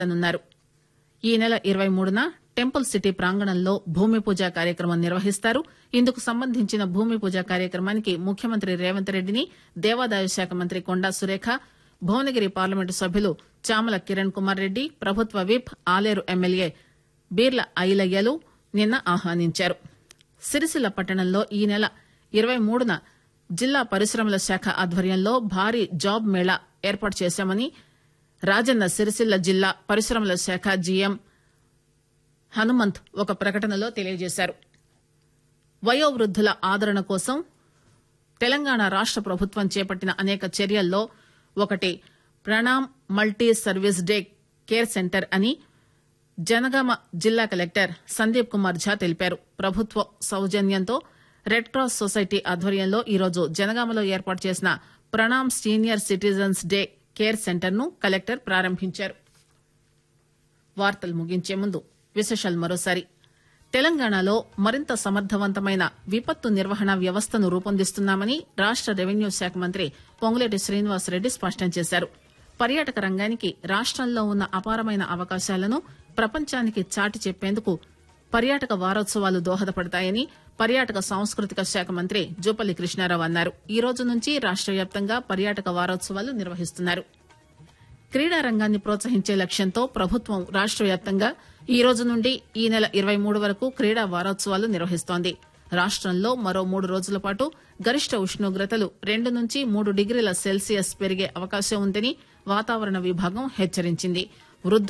చేయనున్నారు ఈ నెల ఇరవై మూడున టెంపుల్ సిటీ ప్రాంగణంలో భూమి పూజ కార్యక్రమం నిర్వహిస్తారు ఇందుకు సంబంధించిన భూమి పూజ కార్యక్రమానికి ముఖ్యమంత్రి రేవంత్ రెడ్డిని దేవాదాయ శాఖ మంత్రి కొండా సురేఖ భువనగిరి పార్లమెంటు సభ్యులు చామల కిరణ్ కుమార్ రెడ్డి ప్రభుత్వ విప్ ఆలేరు ఎమ్మెల్యే బీర్ల ఐలయ్యలు నిన్న ఆహ్వానించారు సిరిసిల్ల పట్టణంలో ఈ నెల ఇరవై మూడున జిల్లా పరిశ్రమల శాఖ ఆధ్వర్యంలో భారీ జాబ్ మేళా ఏర్పాటు చేశామని రాజన్న సిరిసిల్ల జిల్లా పరిశ్రమల శాఖ జీఎం హనుమంత్ ఒక ప్రకటనలో తెలియజేశారు వయోవృద్దుల ఆదరణ కోసం తెలంగాణ రాష్ట ప్రభుత్వం చేపట్టిన అనేక చర్యల్లో ఒకటి Pranam multi service day care center అని జనగామ జిల్లా కలెక్టర్ సందీప్ కుమార్ ఝా తెలిపారు ప్రభుత్వ సౌజన్యంతో రెడ్ క్రాస్ సొసైటీ ఆధ్వర్యంలో ఈరోజు జనగామలో ఏర్పాటు చేసిన Pranam senior citizens day care center ను కలెక్టర్ ప్రారంభించారు వార్తలు ముగించే ముందు విశేషాలు మరోసారి తెలంగాణలో మరింత సమర్థవంతమైన విపత్తు నిర్వహణ వ్యవస్థను రూపొందిస్తున్నామని రాష్ట రెవెన్యూ శాఖ మంత్రి పొంగులేటి శ్రీనివాసరెడ్డి స్పష్టం చేశారు పర్యాటక రంగానికి రాష్టంలో ఉన్న అపారమైన అవకాశాలను ప్రపంచానికి చాటి చెప్పేందుకు పర్యాటక వారోత్సవాలు దోహదపడతాయని పర్యాటక సాంస్కృతిక శాఖ మంత్రి జూపల్లి కృష్ణారావు అన్నారు ఈ రోజు నుంచి రాష్ట వ్యాప్తంగా పర్యాటక వారోత్సవాలు నిర్వహిస్తున్నారు క్రీడా రంగాన్ని ప్రోత్సహించే లక్ష్యంతో ప్రభుత్వం రాష్ట వ్యాప్తంగా ఈ రోజు నుండి ఈ నెల ఇరవై మూడు వరకు క్రీడా వారోత్సవాలు నిర్వహిస్తోంది రాష్టంలో మరో మూడు రోజుల పాటు గరిష్ట ఉష్ణోగ్రతలు రెండు నుంచి మూడు డిగ్రీల సెల్సియస్ పెరిగే అవకాశం ఉందని వాతావరణ విభాగం హెచ్చరించింది వృద్దు